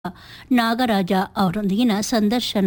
ನಾಗರಾಜ ಅವರೊಂದಿಗಿನ ಸಂದರ್ಶನ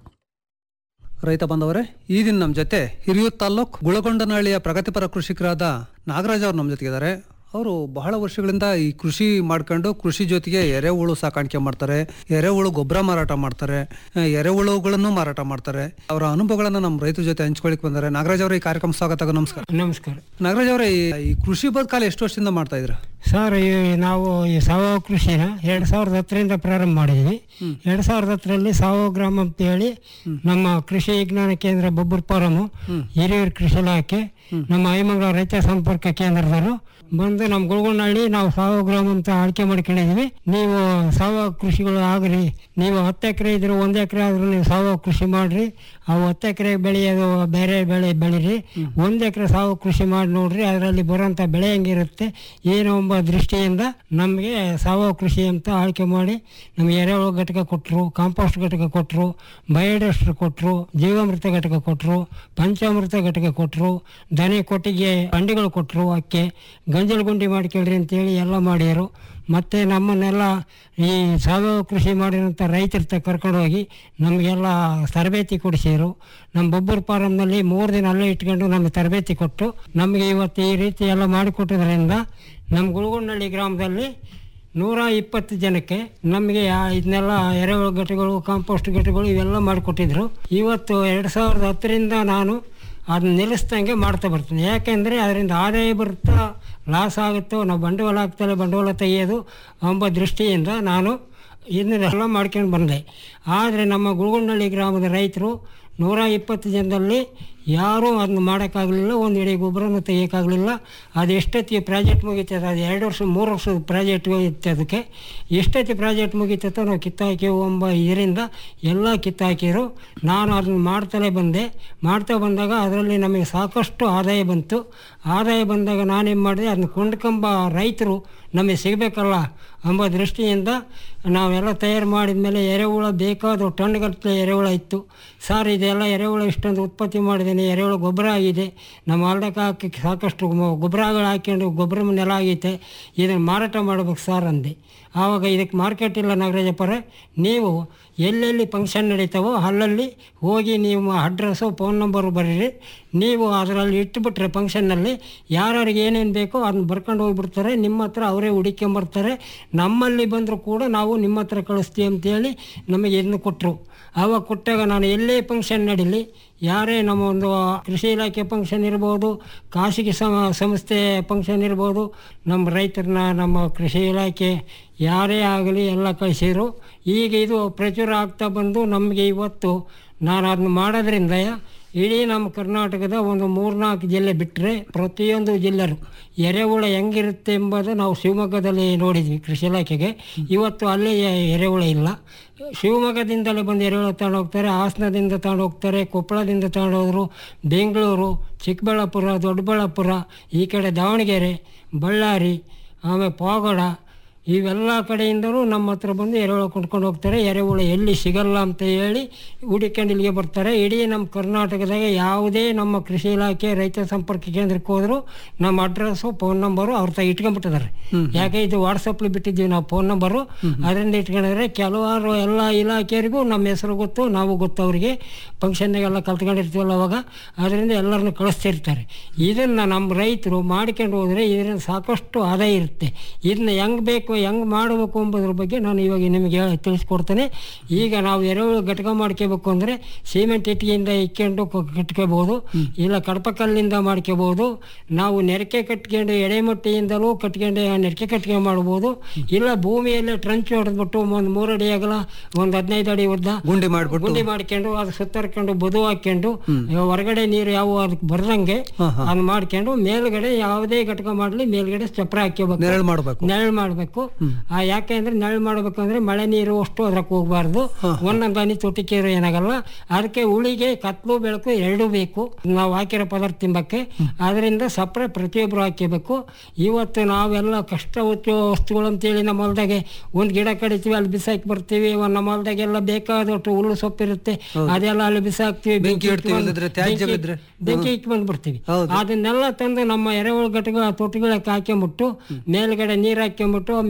ರೈತ ಬಾಂಧವರೇ ಈ ದಿನ ನಮ್ಮ ಜೊತೆ ಹಿರಿಯೂರು ತಾಲ್ಲೂಕ್ ಗುಳಗೊಂಡನಹಳ್ಳಿಯ ಪ್ರಗತಿಪರ ಕೃಷಿಕರಾದ ನಾಗರಾಜ್ ಅವರು ನಮ್ಮ ಜೊತೆಗಿದ್ದಾರೆ ಅವರು ಬಹಳ ವರ್ಷಗಳಿಂದ ಈ ಕೃಷಿ ಮಾಡ್ಕೊಂಡು ಕೃಷಿ ಜೊತೆಗೆ ಎರೆಹುಳು ಸಾಕಾಣಿಕೆ ಮಾಡ್ತಾರೆ ಎರೆಹುಳು ಗೊಬ್ಬರ ಮಾರಾಟ ಮಾಡ್ತಾರೆ ಆ, ಎರೆಹುಳುಗಳನ್ನು ಮಾರಾಟ ಮಾಡ್ತಾರೆ ಅವರ ಅನುಭವಗಳನ್ನ ನಮ್ಮ ರೈತರ ಜೊತೆ ಹಂಚ್ಕೊಳಿಕ್ ಬಂದ್ದಾರೆ ನಾಗರಾಜ್ ಅವರ ಈ ಕಾರ್ಯಕ್ರಮ ಸ್ವಾಗತ ನಮಸ್ಕಾರ ನಮಸ್ಕಾರ ನಾಗರಾಜ್ ಅವರೇ ಈ- ಈ ಕೃಷಿ ಬದುಕಾಲ ಎಷ್ಟು ವರ್ಷದಿಂದ ಮಾಡ್ತಾ ಇದ್ರ ಸರ್ ಈ ನಾವು ಈ ಸಾವಯವ ಕೃಷಿನ ಎರಡು ಸಾವಿರದ ಹತ್ತರಿಂದ ಪ್ರಾರಂಭ ಮಾಡಿದ್ವಿ ಎರಡು ಸಾವಿರದ ಹತ್ತರಲ್ಲಿ ಸಾವಯವ ಗ್ರಾಮ ಅಂತ ಹೇಳಿ ನಮ್ಮ ಕೃಷಿ ವಿಜ್ಞಾನ ಕೇಂದ್ರ ಬೊಬ್ಬರ್ ಫಾರಮು ಹಿರಿಯೂರು ಕೃಷಿ ಇಲಾಖೆ ನಮ್ಮ ಐಮಂಗಳ ರೈತ ಸಂಪರ್ಕ ಕೇಂದ್ರದವರು ಬಂದು ನಮ್ಮ ಗುಳಗೊಂಡಹಳ್ಳಿ ನಾವು ಸಾವಯವ ಗ್ರಾಮ ಅಂತ ಆಯ್ಕೆ ಮಾಡ್ಕೊಂಡಿದ್ವಿ ನೀವು ಸಾವಯವ ಕೃಷಿಗಳು ಆಗ್ರಿ ನೀವು ಹತ್ತು ಎಕರೆ ಇದ್ರೆ ಒಂದು ಎಕರೆ ಆದ್ರೂ ನೀವು ಸಾವಯವ ಕೃಷಿ ಮಾಡ್ರಿ ಆ ಹತ್ತು ಎಕರೆ ಬೆಳೆಯೋದು ಬೇರೆ ಬೆಳೆ ಬೆಳೀರಿ ಒಂದು ಎಕರೆ ಸಾವಯವ ಕೃಷಿ ಮಾಡಿ ನೋಡ್ರಿ ಅದರಲ್ಲಿ ಬರೋಂಥ ಬೆಳೆ ಹೆಂಗಿರುತ್ತೆ ಏನು ಎಂಬ ದೃಷ್ಟಿಯಿಂದ ನಮಗೆ ಸಾವಯವ ಕೃಷಿ ಅಂತ ಆಯ್ಕೆ ಮಾಡಿ ನಮಗೆ ಎರೆಹುಳು ಘಟಕ ಕೊಟ್ಟರು ಕಾಂಪೋಸ್ಟ್ ಘಟಕ ಕೊಟ್ಟರು ಬಯೋಡಸ್ಟರ್ ಕೊಟ್ಟರು ಜೀವಾಮೃತ ಘಟಕ ಕೊಟ್ಟರು ಪಂಚಾಮೃತ ಘಟಕ ಕೊಟ್ಟರು ದನಿ ಕೊಟ್ಟಿಗೆ ಅಂಡಿಗಳು ಕೊಟ್ಟರು ಅಕ್ಕೆ ಗಂಜಲು ಗುಂಡಿ ಮಾಡ್ಕೊಳ್ರಿ ಅಂತೇಳಿ ಎಲ್ಲ ಮಾಡ್ಯಾರು ಮತ್ತು ನಮ್ಮನ್ನೆಲ್ಲ ಈ ಸಾವಯವ ಕೃಷಿ ಮಾಡಿರೋಂಥ ರೈತರ ಕರ್ಕೊಂಡು ಹೋಗಿ ನಮಗೆಲ್ಲ ತರಬೇತಿ ಕೊಡಿಸಿದ್ರು ನಮ್ಮ ಬೊಬ್ಬರ್ ಫಾರಮ್ನಲ್ಲಿ ಮೂರು ದಿನ ಅಲ್ಲೇ ಇಟ್ಕೊಂಡು ನಮಗೆ ತರಬೇತಿ ಕೊಟ್ಟು ನಮಗೆ ಇವತ್ತು ಈ ರೀತಿ ಎಲ್ಲ ಮಾಡಿಕೊಟ್ಟಿದ್ರಿಂದ ನಮ್ಮ ಗುಳಗೊಂಡಳ್ಳಿ ಗ್ರಾಮದಲ್ಲಿ ನೂರ ಇಪ್ಪತ್ತು ಜನಕ್ಕೆ ನಮಗೆ ಆ- ಇದನ್ನೆಲ್ಲ ಎರೆಹುಳು ಘಟಗಳು ಕಾಂಪೋಸ್ಟ್ ಘಟಗಳು ಇವೆಲ್ಲ ಮಾಡಿಕೊಟ್ಟಿದ್ರು ಇವತ್ತು ಎರಡು ಸಾವಿರದ ಹತ್ತರಿಂದ ನಾನು ಅದನ್ನ ನಿಲ್ಲಿಸ್ದಂಗೆ ಮಾಡ್ತಾ ಬರ್ತೀನಿ ಯಾಕೆಂದರೆ ಅದರಿಂದ ಆದಾಯ ಬರುತ್ತಾ ಲಾಸ್ ಆಗುತ್ತೋ ನಾವು ಬಂಡವಾಳ ಹಾಕ್ತಲೇ ಬಂಡವಾಳ ತೆಗೆಯೋದು ಎಂಬ ದೃಷ್ಟಿಯಿಂದ ನಾನು ಇದನ್ನೆಲ್ಲ ಮಾಡ್ಕೊಂಡು ಬಂದೆ ಆದರೆ ನಮ್ಮ ಗುಳಗೊಂಡಳ್ಳಿ ಗ್ರಾಮದ ರೈತರು ನೂರ ಇಪ್ಪತ್ತು ಜನದಲ್ಲಿ ಯಾರೂ ಅದನ್ನ ಮಾಡೋಕ್ಕಾಗಲಿಲ್ಲ ಒಂದು ಇಡೀ ಗೊಬ್ಬರನೂ ತೆಗಿಯೋಕ್ಕಾಗಲಿಲ್ಲ ಅದು ಎಷ್ಟೊತ್ತಿಗೆ ಪ್ರಾಜೆಕ್ಟ್ ಮುಗೀತದೆ ಅದು ಎರಡು ವರ್ಷ ಮೂರು ವರ್ಷದ ಪ್ರಾಜೆಕ್ಟ್ ಇತ್ತು ಅದಕ್ಕೆ ಎಷ್ಟೊತ್ತಿ ಪ್ರಾಜೆಕ್ಟ್ ಮುಗೀತೋ ನಾವು ಕಿತ್ತಾಕಿ ಎಂಬ ಇದರಿಂದ ಎಲ್ಲ ಕಿತ್ತಾಕಿರು ನಾನು ಅದನ್ನ ಮಾಡ್ತಲೇ ಬಂದೆ ಮಾಡ್ತಾ ಬಂದಾಗ ಅದರಲ್ಲಿ ನಮಗೆ ಸಾಕಷ್ಟು ಆದಾಯ ಬಂತು ಆದಾಯ ಬಂದಾಗ ನಾನೇನು ಮಾಡಿದೆ ಅದನ್ನ ಕೊಂಡ್ಕೊಂಬ ರೈತರು ನಮಗೆ ಸಿಗಬೇಕಲ್ಲ ಎಂಬ ದೃಷ್ಟಿಯಿಂದ ನಾವೆಲ್ಲ ತಯಾರು ಮಾಡಿದ ಮೇಲೆ ಎರೆಹುಳ ಬೇಕಾದ ಟನ್ಗಟ್ಟಲೆ ಎರೆಹುಳ ಇತ್ತು ಸರ್ ಇದೆಲ್ಲ ಎರೆಹುಳ ಇಷ್ಟೊಂದು ಉತ್ಪತ್ತಿ ಮಾಡಿದ್ದೀನಿ ಎರೆಹುಳ ಗೊಬ್ಬರ ಆಗಿದೆ ನಮ್ಮ ಹೊಲ್ದಕ್ಕೆ ಹಾಕಿ ಸಾಕಷ್ಟು ಗೊ- ಗೊಬ್ಬರಗಳು ಹಾಕ್ಕೊಂಡು ಗೊಬ್ಬರ ನೆಲ ಆಗೈತೆ ಇದನ್ನು ಮಾರಾಟ ಮಾಡ್ಬೇಕು ಸರ್ ಅಂದೆ ಆವಾಗ ಇದಕ್ಕೆ ಮಾರ್ಕೆಟ್ ಇಲ್ಲ ನಾಗರಾಜಪ್ಪರೇ ನೀವು ಎಲ್ಲೆಲ್ಲಿ ಫಂಕ್ಷನ್ ನಡೀತಾವೋ ಅಲ್ಲಲ್ಲಿ ಹೋಗಿ ನೀವು ಅಡ್ರೆಸ್ಸು ಫೋನ್ ನಂಬರು ಬರೀರಿ ನೀವು ಅದರಲ್ಲಿ ಇಟ್ಬಿಟ್ರೆ ಫಂಕ್ಷನ್ನಲ್ಲಿ ಯಾರ್ಯಾರಿಗೆ ಏನೇನು ಬೇಕೋ ಅದನ್ನ ಬರ್ಕೊಂಡು ಹೋಗ್ಬಿಡ್ತಾರೆ ನಿಮ್ಮ ಹತ್ರ ಅವರೇ ಹುಡುಕೊಂಬರ್ತಾರೆ ನಮ್ಮಲ್ಲಿ ಬಂದರೂ ಕೂಡ ನಾವು ನಿಮ್ಮ ಹತ್ರ ಕಳಿಸ್ತೀವಿ ಅಂತೇಳಿ ನಮಗೆ ಇದನ್ನು ಕೊಟ್ಟರು ಆವಾಗ ಕೊಟ್ಟಾಗ ನಾನು ಎಲ್ಲೇ ಫಂಕ್ಷನ್ ನಡೀಲಿ ಯಾರೇ ನಮ್ಮ ಒಂದು ಕೃಷಿ ಇಲಾಖೆ ಫಂಕ್ಷನ್ ಇರ್ಬೋದು ಖಾಸಗಿ ಸಮ ಸಂಸ್ಥೆ ಫಂಕ್ಷನ್ ಇರ್ಬೋದು ನಮ್ಮ ರೈತರನ್ನ ನಮ್ಮ ಕೃಷಿ ಇಲಾಖೆ ಯಾರೇ ಆಗಲಿ ಎಲ್ಲ ಕಳಿಸಿದ್ರು ಈಗ ಇದು ಪ್ರಚುರ ಆಗ್ತಾ ಬಂದು ನಮಗೆ ಇವತ್ತು ನಾನು ಅದನ್ನ ಮಾಡೋದ್ರಿಂದ ಇಡೀ ನಮ್ಮ ಕರ್ನಾಟಕದ ಒಂದು ಮೂರ್ನಾಲ್ಕು ಜಿಲ್ಲೆ ಬಿಟ್ಟರೆ ಪ್ರತಿಯೊಂದು ಜಿಲ್ಲೆರು ಎರೆಹುಳ ಹೆಂಗಿರುತ್ತೆ ಎಂಬುದು ನಾವು ಶಿವಮೊಗ್ಗದಲ್ಲಿ ನೋಡಿದ್ವಿ ಕೃಷಿ ಇಲಾಖೆಗೆ ಇವತ್ತು ಅಲ್ಲಿ ಎರೆಹುಳ ಇಲ್ಲ ಶಿವಮೊಗ್ಗದಿಂದಲೇ ಬಂದು ಎರೆಹುಳ ತಗೊಂಡು ಹೋಗ್ತಾರೆ ಹಾಸನದಿಂದ ತಗೊಂಡು ಹೋಗ್ತಾರೆ ಕೊಪ್ಪಳದಿಂದ ತಗೊಂಡು ಹೋದ್ರು ಬೆಂಗಳೂರು ಚಿಕ್ಕಬಳ್ಳಾಪುರ ದೊಡ್ಡಬಳ್ಳಾಪುರ ಈ ಕಡೆ ದಾವಣಗೆರೆ ಬಳ್ಳಾರಿ ಆಮೇಲೆ ಪಾವಗಡ ಇವೆಲ್ಲ ಕಡೆಯಿಂದಲೂ ನಮ್ಮ ಹತ್ರ ಬಂದು ಎರೆಹುಳ ಕೊಂಡ್ಕೊಂಡು ಹೋಗ್ತಾರೆ ಎರೆಹುಳ ಎಲ್ಲಿ ಸಿಗಲ್ಲ ಅಂತ ಹೇಳಿ ಹುಡುಕೊಂಡು ಇಲ್ಲಿಗೆ ಬರ್ತಾರೆ ಇಡೀ ನಮ್ಮ ಕರ್ನಾಟಕದಾಗ ಯಾವುದೇ ನಮ್ಮ ಕೃಷಿ ಇಲಾಖೆ ರೈತ ಸಂಪರ್ಕ ಕೇಂದ್ರಕ್ಕೆ ಹೋದ್ರು ನಮ್ಮ ಅಡ್ರೆಸ್ಸು ಫೋನ್ ನಂಬರು ಅವ್ರ ತ ಇಟ್ಕೊಂಡ್ಬಿಟ್ಟಿದ್ದಾರೆ ಯಾಕೆ ಇದು ವಾಟ್ಸಪ್ಲಿ ಬಿಟ್ಟಿದ್ದೀವಿ ನಾವು ಫೋನ್ ನಂಬರು ಅದರಿಂದ ಇಟ್ಕೊಂಡಿದ್ರೆ ಕೆಲವಾರು ಎಲ್ಲ ಇಲಾಖೆಯರಿಗೂ ನಮ್ಮ ಹೆಸರು ಗೊತ್ತು ನಾವು ಗೊತ್ತು ಅವರಿಗೆ ಫಂಕ್ಷನ್ನಾಗೆಲ್ಲ ಕಲ್ತ್ಕೊಂಡಿರ್ತೀವಲ್ಲ ಅವಾಗ ಅದರಿಂದ ಎಲ್ಲರನ್ನು ಕಳಿಸ್ತಿರ್ತಾರೆ ಇದನ್ನು ನಮ್ಮ ರೈತರು ಮಾಡ್ಕೊಂಡು ಹೋದರೆ ಇದರಿಂದ ಸಾಕಷ್ಟು ಆದಾಯ ಇರುತ್ತೆ ಇದನ್ನ ಹೆಂಗೆ ಬೇಕು ಹೆಂಗೆ ಮಾಡಬೇಕು ಎಂಬುದ್ರ ಬಗ್ಗೆ ನಾನು ಇವಾಗ ನಿಮಗೆ ಹೇಳಿ ತಿಳಿಸ್ಕೊಡ್ತೇನೆ ಈಗ ನಾವು ಎರೆಹುಳು ಘಟಕ ಮಾಡ್ಕೋಬೇಕು ಅಂದರೆ ಸಿಮೆಂಟ್ ಇಟ್ಟಿಗೆಯಿಂದ ಇಕ್ಕೊಂಡು ಕ- ಕಟ್ಕೋಬೋದು ಇಲ್ಲ ಕಡಪಕಲ್ಲಿಂದ ಮಾಡ್ಕೋಬೋದು ನಾವು ನೆರಕೆ ಕಟ್ಕೊಂಡು ಎಡೆಮಟ್ಟಿಯಿಂದಲೂ ಕಟ್ಕೊಂಡು ನೆರಕೆ ಕಟ್ಕೊಂಡು ಮಾಡ್ಬೋದು ಇಲ್ಲ ಭೂಮಿಯಲ್ಲೇ ಟ್ರಂಚ್ ಹೊಡೆದ್ಬಿಟ್ಟು ಒಂದು ಮೂರು ಅಡಿ ಅಗಲ ಒಂದು ಹದಿನೈದು ಅಡಿ ಉದ್ದ ಗುಂಡಿ ಮಾಡ್ಬಿಟ್ಟು ಗುಂಡಿ ಮಾಡ್ಕೊಂಡು ಅದು ಸುತ್ತರ್ಕೊಂಡು ಬದು ಹಾಕ್ಕೊಂಡು ಹೊರಗಡೆ ನೀರು ಯಾವ ಅದಕ್ಕೆ ಬರ್ದಂಗೆ ಅದನ್ನ ಮಾಡ್ಕೊಂಡು ಮೇಲ್ಗಡೆ ಯಾವುದೇ ಘಟಕ ಮಾಡಲಿ ಮೇಲ್ಗಡೆ ಚಪ್ರ ಹಾಕ್ಕೋಬೇಕು ನೆರಳು ಮಾಡಬೇಕು ನೆರಳು ಮಾಡಬೇಕು ಆ ಯಾಕೆ ಅಂದ್ರೆ ನೆರಳು ಮಾಡಬೇಕಂದ್ರೆ ಮಳೆ ನೀರು ಅಷ್ಟು ಅದ್ರಕ್ಕೆ ಹೋಗ್ಬಾರ್ದು ಒಂದೊಂದು ಹನಿ ತೊಟ್ಟಿಕೇರು ಏನಾಗಲ್ಲ ಅದಕ್ಕೆ ಉಳಿಗೆ ಕತ್ಲು ಬೆಳಕು ಎರಡೂ ಬೇಕು ನಾವು ಹಾಕಿರೋ ಪದಾರ್ಥ ತಿಂಬಕ್ಕೆ ಅದರಿಂದ ಸಪ್ರೆ ಪ್ರತಿಯೊಬ್ಬರು ಹಾಕಬೇಕು ಇವತ್ತು ನಾವೆಲ್ಲ ಕಷ್ಟ ಹೊತ್ತು ವಸ್ತುಗಳು ಅಂತೇಳಿ ನಮ್ಮ ಹೊಲ್ದಾಗೆ ಒಂದು ಗಿಡ ಕಡಿತೀವಿ ಅಲ್ಲಿ ಬಿಸಾಕಿ ಬರ್ತೀವಿ ಒಂದ್ ನಮ್ಮ ಹೊಲ್ದಾಗೆಲ್ಲ ಬೇಕಾದಷ್ಟು ಹುಲ್ಲು ಸೊಪ್ಪಿರುತ್ತೆ ಅದೆಲ್ಲ ಅಲ್ಲಿ ಬಿಸಾಕ್ತಿವಿ ಬೆಂಕಿ ಇಡ್ತೀವಿ, ಇಟ್ಕೊಂಡು- ಇಲ್ಲದಿದ್ರೆ ತ್ಯಾಜ್ಯ ಬೆಂಕಿ- ಬಿದ್ರೆ. ಬೆಂಕಿ ಇಟ್ಕೊಂಡು ಬರ್ತೀವಿ ಹೌದು. ಅದನ್ನೆಲ್ಲ ತಂದು ನಮ್ಮ ಎರೆಹುಳು ಘಟಕ ತೊಟ್ಟಿಗಳಕ್ಕೆ ಹಾಕ್ಕೊಂಬಿಟ್ಟು ಮೇಲ್ಗಡೆ ನೀರು ಹಾಕ್ಕೊಂಬಿಟ್ಟು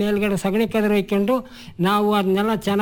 ಮೇಲ್ಗಡೆ ಸಗಣಿ ಕದ್ರ ಇಕ್ಕೊಂಡು ನಾವು ಅದನ್ನೆಲ್ಲ ಚೆನ್ನಾಗಿ